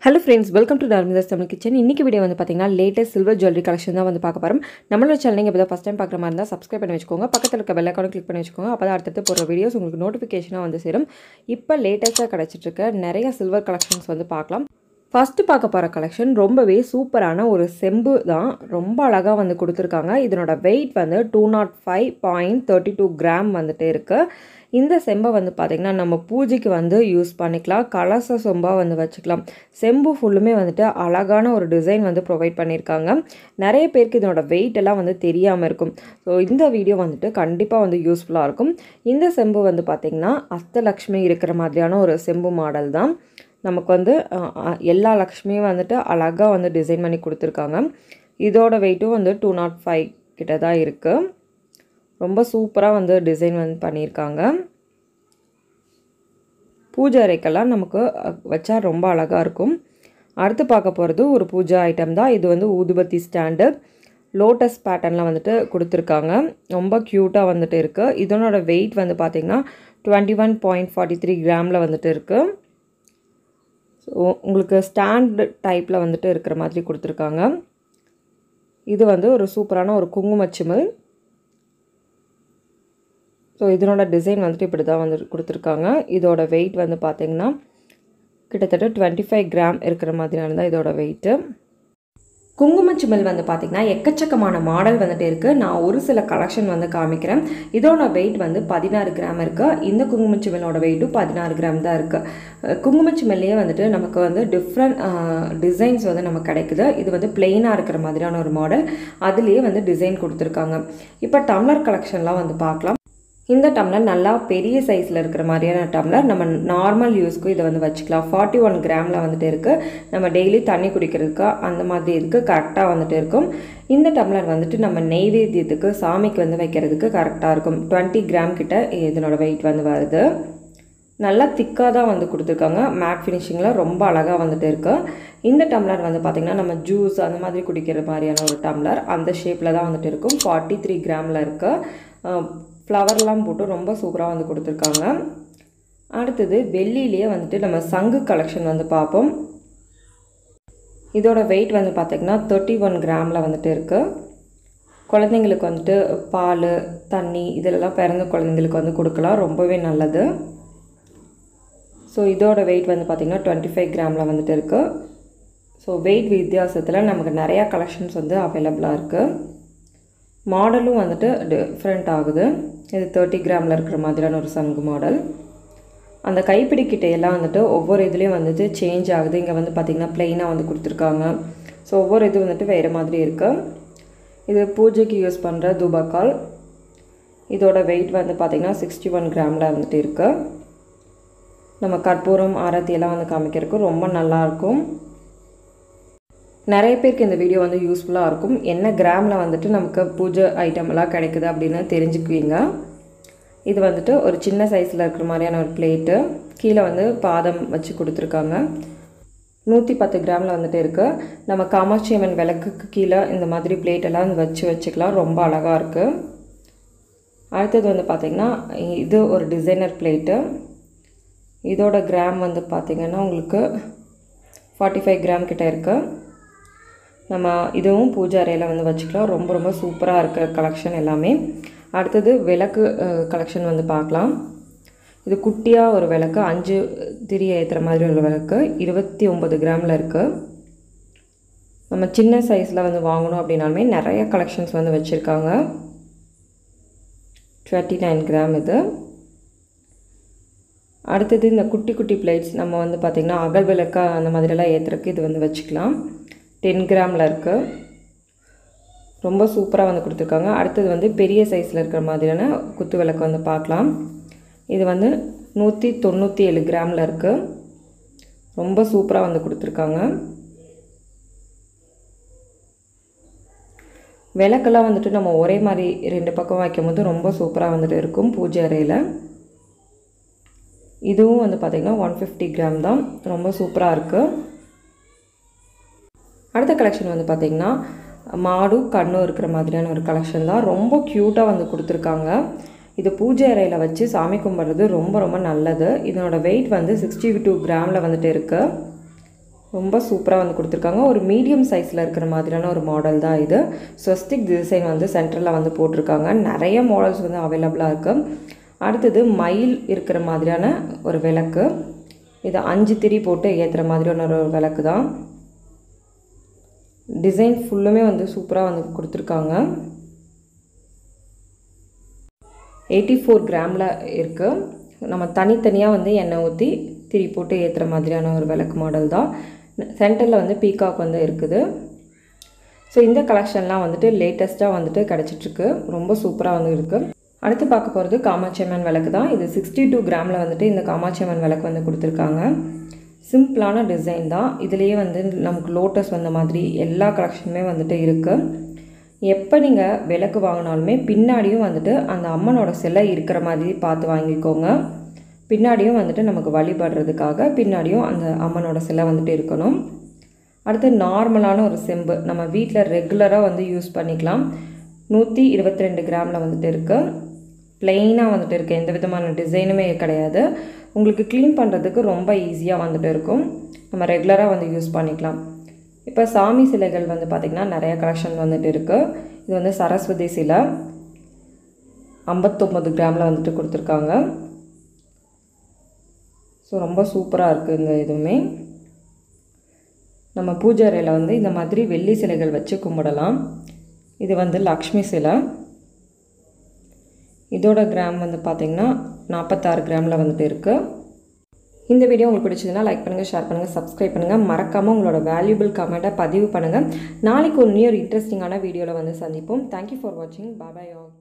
hello friends welcome to டார்மிதாஸ் Tamil kitchen இன்றைக்கி video வந்து பார்த்தீங்கன்னா லேட்டஸ்ட் சில்வர் ஜுவல்லரி கலெக்ஷன் தான் வந்து பார்க்க போகிறோம் நம்மளோட சேனல் நீங்கள் இப்போ ஃபஸ்ட் டைம் பார்க்குற மாதிரி இருந்தால் சப்ஸ்கிரைப் பண்ணி வச்சுக்கோங்க பக்கத்தில் இருக்க பெல் ஐக்கானை கிளிக் பண்ணி வச்சுக்கோங்க அப்போ தான் அடுத்தடுத்து போகிற வீடியோஸ் உங்களுக்கு நோட்டிஃபிகேஷனாக வந்து சேரும் இப்போ லேட்டஸ்ட்டாக கிடச்சிட்ருக்க நிறைய சில்வர் கலெக்ஷன்ஸ் வந்து பார்க்கலாம் ஃபஸ்ட்டு பார்க்க போகிற கலெக்ஷன் ரொம்பவே சூப்பரான ஒரு செம்பு தான் ரொம்ப அழகாக வந்து கொடுத்துருக்காங்க இதனோட வெயிட் வந்து two nought five point thirty two gram வந்துட்டு இருக்குது இந்த செம்பை வந்து பார்த்திங்கன்னா நம்ம பூஜைக்கு வந்து யூஸ் பண்ணிக்கலாம் கலச சொம்பாக வந்து வச்சுக்கலாம் செம்பு ஃபுல்லுமே வந்துட்டு அழகான ஒரு டிசைன் வந்து ப்ரொவைட் பண்ணியிருக்காங்க நிறைய பேருக்கு இதனோட வெயிட் எல்லாம் வந்து தெரியாமல் இருக்கும் ஸோ இந்த வீடியோ வந்துட்டு கண்டிப்பாக வந்து யூஸ்ஃபுல்லாக இருக்கும் இந்த செம்பு வந்து பார்த்திங்கன்னா அஷ்டலக்ஷ்மி இருக்கிற மாதிரியான ஒரு செம்பு மாடல் தான் நமக்கு வந்து அஹ், அஹ், எல்லா லக்ஷ்மியும் வந்துட்டு அழகாக வந்து டிசைன் பண்ணி கொடுத்துருக்காங்க இதோட வெயிட்டும் வந்து டூ நாட் ஃபைவ் கிட்ட தான் இருக்குது ரொம்ப சூப்பராக வந்து டிசைன் வந்து பண்ணியிருக்காங்க பூஜை அறைக்கெல்லாம் நமக்கு அஹ், வச்சா ரொம்ப அழகாக இருக்கும் அடுத்து பார்க்க போகிறது ஒரு பூஜா ஐட்டம் தான் இது வந்து ஊதுபத்தி ஸ்டாண்டு லோட்டஸ் பேட்டர்னில் வந்துட்டு கொடுத்துருக்காங்க ரொம்ப க்யூட்டாக வந்துட்டு இருக்குது இதனோட வெயிட் வந்து பார்த்திங்கன்னா twenty one point forty three கிராமில் வந்துட்டு இருக்குது ஸோ உங்களுக்கு ஸ்டாண்ட் டைப்பில் வந்துட்டு இருக்கிற மாதிரி கொடுத்துருக்காங்க இது வந்து ஒரு சூப்பரான ஒரு குங்குமச்சிமிழ் ஸோ இதனோட டிசைன் வந்துட்டு இப்படி தான் வந்து கொடுத்துருக்காங்க இதோட வெயிட் வந்து பார்த்திங்கன்னா கிட்டத்தட்ட டுவெண்ட்டி ஃபைவ் கிராம் இருக்கிற மாதிரியான தான் இதோட வெயிட்டு குங்குமச்சிமிழ் வந்து பார்த்திங்கன்னா எக்கச்சக்கமான மாடல் வந்துட்டு இருக்குது நான் ஒரு சில கலெக்ஷன் வந்து காமிக்கிறேன் இதோட வெயிட் வந்து பதினாறு கிராம் இருக்குது இந்த குங்குமச்சிமிழோட வெயிட்டும் பதினாறு கிராம் தான் இருக்குது குங்குமச்சிமில்லையே வந்துட்டு நமக்கு வந்து டிஃப்ரெண்ட் டிசைன்ஸ் வந்து நமக்கு கிடைக்குது இது வந்து பிளெயினாக இருக்கிற மாதிரியான ஒரு மாடல் அதுலேயே வந்து டிசைன் கொடுத்துருக்காங்க இப்போ டம்ளர் கலெக்ஷன்லாம் வந்து பார்க்கலாம் இந்த டம்ளர் நல்லா பெரிய சைஸில் இருக்கிற மாதிரியான டம்ளர் நம்ம நார்மல் யூஸ்க்கு இதை வந்து வச்சுக்கலாம் ஃபார்ட்டி ஒன் கிராமில் வந்துட்டு இருக்குது நம்ம டெய்லி தண்ணி குடிக்கிறதுக்கு அந்த மாதிரி இதுக்கு கரெக்டாக வந்துட்டு இருக்கும் இந்த டம்ளர் வந்துட்டு நம்ம நெய்வேத்தியத்துக்கு சாமிக்கு வந்து வைக்கிறதுக்கு கரெக்டாக இருக்கும் டுவெண்ட்டி கிராம் கிட்ட இதனோட வெயிட் வந்து வருது நல்லா திக்காக தான் வந்து கொடுத்துருக்காங்க மேட் ஃபினிஷிங்கில் ரொம்ப அழகாக வந்துட்டு இருக்கு இந்த டம்ளர் வந்து பார்த்திங்கன்னா நம்ம ஜூஸ் அந்த மாதிரி குடிக்கிற மாதிரியான ஒரு டம்ளர் அந்த ஷேப்பில் தான் வந்துட்டு இருக்கும் ஃபார்ட்டி த்ரீ கிராமில் இருக்குது ஃப்ளவர்லாம் போட்டு ரொம்ப சூப்பராக வந்து கொடுத்துருக்காங்க அடுத்தது வெள்ளியிலேயே வந்துட்டு நம்ம சங்கு கலெக்ஷன் வந்து பார்ப்போம் இதோட வெயிட் வந்து பார்த்திங்கன்னா தேர்ட்டி ஒன் கிராமில் வந்துட்டு இருக்குது குழந்தைங்களுக்கு வந்துட்டு பால் தண்ணி இதிலெல்லாம் பிறந்த குழந்தைங்களுக்கு வந்து கொடுக்கலாம் ரொம்பவே நல்லது ஸோ இதோட வெயிட் வந்து பார்த்திங்கன்னா டுவெண்ட்டி ஃபைவ் கிராமில் வந்துட்டு இருக்குது ஸோ வெயிட் வித்தியாசத்தில் நமக்கு நிறையா கலெக்ஷன்ஸ் வந்து அவைலபிளாக இருக்குது மாடலும் வந்துட்டு டிஃப்ரெண்ட் ஆகுது இது தேர்ட்டி கிராமில் இருக்கிற மாதிரியான ஒரு சங்கு மாடல் அந்த கைப்பிடி கிட்டையெல்லாம் வந்துட்டு ஒவ்வொரு இதுலேயும் வந்துட்டு சேஞ்ச் ஆகுது இங்கே வந்து பார்த்திங்கன்னா ப்ளெயினாக வந்து கொடுத்துருக்காங்க ஸோ ஒவ்வொரு இது வந்துட்டு வேறு மாதிரி இருக்குது இது பூஜைக்கு யூஸ் பண்ணுற தூபாக்கால் இதோட வெயிட் வந்து பார்த்திங்கன்னா சிக்ஸ்டி ஒன் கிராமில் வந்துட்டு இருக்குது நம்ம கற்பூரம் ஆரத்தி எல்லாம் வந்து காமிக்கிறதுக்கு ரொம்ப நல்லாயிருக்கும் நிறைய பேருக்கு இந்த வீடியோ வந்து யூஸ்ஃபுல்லாக இருக்கும் என்ன கிராமில் வந்துட்டு நமக்கு பூஜை ஐட்டம் எல்லாம் கிடைக்குது அப்படின்னு தெரிஞ்சுக்குவீங்க இது வந்துட்டு ஒரு சின்ன சைஸில் இருக்கிற மாதிரியான ஒரு பிளேட்டு கீழே வந்து பாதம் வச்சு கொடுத்துருக்காங்க நூற்றி பத்து கிராமில் வந்துட்டு இருக்குது நம்ம காமாட்சி அம்மன் விளக்குக்கு கீழே இந்த மாதிரி plate எல்லாம் வச்சு வச்சுக்கலாம் ரொம்ப அழகாக இருக்குது அடுத்தது வந்து பார்த்திங்கன்னா இது ஒரு டிசைனர் பிளேட்டு இதோட கிராம் வந்து பார்த்திங்கன்னா உங்களுக்கு ஃபார்ட்டி ஃபைவ் கிராம் கிட்ட இருக்குது நம்ம இதுவும் பூஜை அறையில் வந்து வச்சுக்கலாம் ரொம்ப ரொம்ப சூப்பராக இருக்க கலெக்ஷன் எல்லாமே அடுத்தது விளக்கு கலெக்ஷன் வந்து பார்க்கலாம் இது குட்டியாக ஒரு விளக்கு அஞ்சு திரி ஏற்றுற மாதிரி உள்ள விளக்கு இருபத்தி ஒம்பது கிராமில் இருக்குது நம்ம சின்ன சைஸில் வந்து வாங்கணும் அப்படின்னாலுமே நிறைய கலெக்ஷன்ஸ் வந்து வச்சுருக்காங்க டுவெண்ட்டி நைன் கிராம் இது அடுத்தது இந்த குட்டி குட்டி பிளேட்ஸ் நம்ம வந்து பார்த்திங்கன்னா அகல் விளக்கா அந்த மாதிரியெல்லாம் ஏற்றுறதுக்கு இது வந்து வச்சுக்கலாம் டென் கிராமில் இருக்குது ரொம்ப சூப்பராக வந்து கொடுத்துருக்காங்க அடுத்தது வந்து பெரிய சைஸில் இருக்கிற மாதிரியான குத்து விளக்கு வந்து பார்க்கலாம் இது வந்து நூற்றி தொண்ணூற்றி ஏழு கிராமில் இருக்குது ரொம்ப சூப்பராக வந்து கொடுத்துருக்காங்க விளக்கெல்லாம் வந்துட்டு நம்ம ஒரே மாதிரி ரெண்டு பக்கம் வைக்கும்போது ரொம்ப சூப்பராக வந்துட்டு இருக்கும் பூஜை அறையில் இதுவும் வந்து பார்த்திங்கன்னா ஒன் ஃபிஃப்டி கிராம் தான் ரொம்ப சூப்பராக இருக்குது அடுத்த கலெக்ஷன் வந்து பார்த்திங்கன்னா மாடும் கண்ணும் இருக்கிற மாதிரியான ஒரு கலெக்ஷன் தான் ரொம்ப க்யூட்டாக வந்து கொடுத்துருக்காங்க இது பூஜை அறையில் வச்சு சாமி கும்பிட்றது ரொம்ப ரொம்ப நல்லது இதனோட வெயிட் வந்து சிக்ஸ்டி டூ கிராமில் வந்துட்டு இருக்குது ரொம்ப சூப்பராக வந்து கொடுத்துருக்காங்க ஒரு மீடியம் சைஸில் இருக்கிற மாதிரியான ஒரு மாடல் தான் இது ஸ்வஸ்திக் டிசைன் வந்து சென்டரில் வந்து போட்டிருக்காங்க நிறைய மாடல்ஸ் வந்து அவைலபிளாக இருக்குது அடுத்தது மயில் இருக்கிற மாதிரியான ஒரு விளக்கு இது அஞ்சு திரி போட்டு ஏற்றுற மாதிரியான ஒரு விளக்கு தான் டிசைன் ஃபுல்லுமே வந்து சூப்பராக வந்து கொடுத்துருக்காங்க எயிட்டி ஃபோர் கிராமில் இருக்குது நம்ம தனித்தனியாக வந்து எண்ணெய் ஊற்றி திரி போட்டு ஏற்றுற மாதிரியான ஒரு விளக்கு மாடல் தான் சென்டரில் வந்து பீகாக் வந்து இருக்குது ஸோ இந்த கலெக்ஷன்லாம் வந்துட்டு லேட்டஸ்ட்டாக வந்துட்டு கிடச்சிட்ருக்கு ரொம்ப சூப்பராக வந்து இருக்குது அடுத்து பார்க்க போகிறது காமாட்சியம்மன் விளக்கு தான் இது சிக்ஸ்டி டூ கிராமில் வந்துட்டு இந்த காமாட்சியம்மன் விளக்கு வந்து கொடுத்துருக்காங்க சிம்பிளான டிசைன் தான் இதுலேயே வந்து நமக்கு லோட்டஸ் வந்த மாதிரி எல்லா கலெக்ஷனுமே வந்துட்டு இருக்குது எப்போ நீங்கள் விளக்கு வாங்கினாலுமே பின்னாடியும் வந்துட்டு அந்த அம்மனோட சிலை இருக்கிற மாதிரி பார்த்து வாங்கிக்கோங்க பின்னாடியும் வந்துட்டு நமக்கு வழிபடுறதுக்காக பின்னாடியும் அந்த அம்மனோட சிலை வந்துட்டு இருக்கணும் அடுத்து நார்மலான ஒரு செம்பு நம்ம வீட்டில் ரெகுலராக வந்து யூஸ் பண்ணிக்கலாம் நூற்றி இருபத்தி ரெண்டு கிராமில் வந்துட்டு இருக்குது ப்ளெயினாக வந்துட்டு இருக்குது எந்த விதமான டிசைனுமே கிடையாது உங்களுக்கு க்ளீன் பண்ணுறதுக்கு ரொம்ப ஈஸியாக வந்துட்டு இருக்கும் நம்ம ரெகுலராக வந்து யூஸ் பண்ணிக்கலாம் இப்போ சாமி சிலைகள் வந்து பார்த்திங்கன்னா நிறைய கலெக்ஷன் வந்துட்டு இருக்குது இது வந்து சரஸ்வதி சிலை ஐம்பத்தொம்பது கிராமில் வந்துட்டு கொடுத்துருக்காங்க ஸோ ரொம்ப சூப்பராக இருக்குது இந்த இதுவுமே நம்ம பூஜை அறையில் வந்து இந்த மாதிரி வெள்ளி சிலைகள் வச்சு கும்பிடலாம் இது வந்து லக்ஷ்மி சிலை இதோட கிராம் வந்து பார்த்திங்கன்னா நாற்பத்தாறு கிராமில் வந்துட்டு இருக்குது இந்த வீடியோ உங்களுக்கு பிடிச்சதுன்னா லைக் பண்ணுங்கள் ஷேர் பண்ணுங்கள் சப்ஸ்கிரைப் பண்ணுங்கள் மறக்காமல் உங்களோட வேல்யூபிள் கமெண்ட்டை பதிவு பண்ணுங்கள் நாளைக்கு ஒரு நியூ இன்ட்ரெஸ்டிங்கான வீடியோவில் வந்து சந்திப்போம் தேங்க்யூ ஃபார் வாட்சிங் பாய் ஆல்